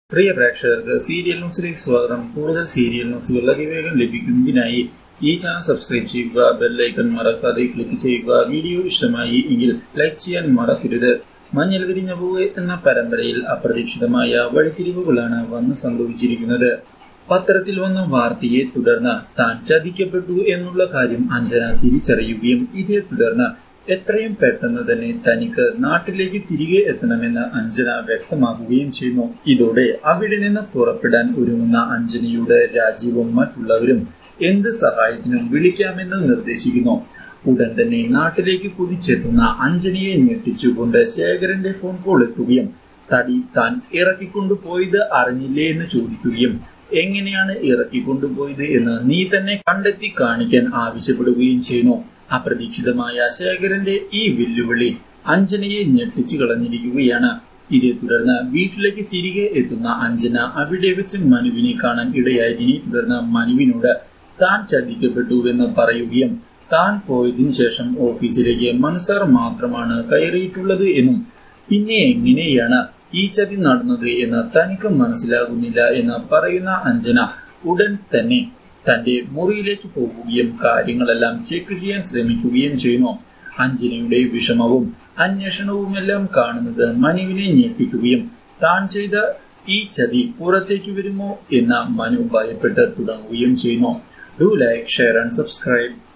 പ്രിയ പ്രേക്ഷകർക്ക് സീരിയൽ ന്യൂസിലേക്ക് സ്വാഗതം കൂടുതൽ സീരിയൽ ന്യൂസുകൾ അതിവേഗം ലഭിക്കുന്നതിനായി ഈ ചാനൽ സബ്സ്ക്രൈബ് ചെയ്യുക ബെല്ലൈക്കൺ മറക്കാതെ ക്ലിക്ക് ചെയ്യുക വീഡിയോ ഇഷ്ടമായി എങ്കിൽ ലൈക്ക് ചെയ്യാൻ മറക്കരുത് മഞ്ഞൾ വിരിഞ്ഞ പൂവ് എന്ന പരമ്പരയിൽ അപ്രതീക്ഷിതമായ വഴിത്തിരിവുകളാണ് വന്ന് സംഭവിച്ചിരിക്കുന്നത് പത്രത്തിൽ വന്ന വാർത്തയെ തുടർന്ന് താൻ ചതിക്കപ്പെട്ടു എന്നുള്ള കാര്യം അഞ്ജന തിരിച്ചറിയുകയും ഇതേ തുടർന്ന് എത്രയും പെട്ടെന്ന് തന്നെ തനിക്ക് നാട്ടിലേക്ക് തിരികെ എത്തണമെന്ന് അഞ്ജന വ്യക്തമാക്കുകയും ചെയ്യുന്നു ഇതോടെ അവിടെ നിന്ന് പുറപ്പെടാൻ ഒരുങ്ങുന്ന അഞ്ജനയുടെ രാജീവും മറ്റുള്ളവരും എന്ത് സഹായത്തിനും വിളിക്കാമെന്ന് നിർദ്ദേശിക്കുന്നു ഉടൻ തന്നെ നാട്ടിലേക്ക് കുതിച്ചെത്തുന്ന അഞ്ജനയെ ഞെട്ടിച്ചുകൊണ്ട് ശേഖരന്റെ ഫോൺ കോൾ എത്തുകയും തടി താൻ ഇറക്കിക്കൊണ്ടുപോയത് അറിഞ്ഞില്ലേ എന്ന് ചോദിക്കുകയും എങ്ങനെയാണ് ഇറക്കിക്കൊണ്ടുപോയത് എന്ന് നീ തന്നെ കണ്ടെത്തി കാണിക്കാൻ ആവശ്യപ്പെടുകയും ചെയ്യുന്നു അപ്രതീക്ഷിതമായ ശേഖരന്റെ ഈ വെല്ലുവിളി അഞ്ജനയെ ഞെട്ടിച്ചു കളഞ്ഞിരിക്കുകയാണ് ഇതേ തുടർന്ന് വീട്ടിലേക്ക് തിരികെ എത്തുന്ന അഞ്ജന അവിടെ വെച്ച് മനുവിനെ കാണാൻ ഇടയായതിനെ തുടർന്ന് മനുവിനോട് താൻ ചതിക്കപ്പെട്ടുവെന്ന് പറയുകയും താൻ പോയതിനു ശേഷം ഓഫീസിലേക്ക് മനുസാർ മാത്രമാണ് കയറിയിട്ടുള്ളത് എന്നും പിന്നെ എങ്ങനെയാണ് ഈ ചതി നടന്നത് എന്ന് തനിക്ക് മനസ്സിലാകുന്നില്ല എന്ന് പറയുന്ന അഞ്ജന ഉടൻ തന്നെ തന്റെ മുറിയിലേക്ക് പോകുകയും കാര്യങ്ങളെല്ലാം ചെക്ക് ചെയ്യാൻ ശ്രമിക്കുകയും ചെയ്യുന്നു അഞ്ജനയുടെ വിഷമവും അന്വേഷണവുമെല്ലാം കാണുന്നത് മനുവിനെ ഞെട്ടിക്കുകയും താൻ ചെയ്ത ഈ ചതി പുറത്തേക്ക് വരുമോ എന്ന മനു ഭയപ്പെട്ട് തുടങ്ങുകയും ചെയ്യുന്നു do like share and subscribe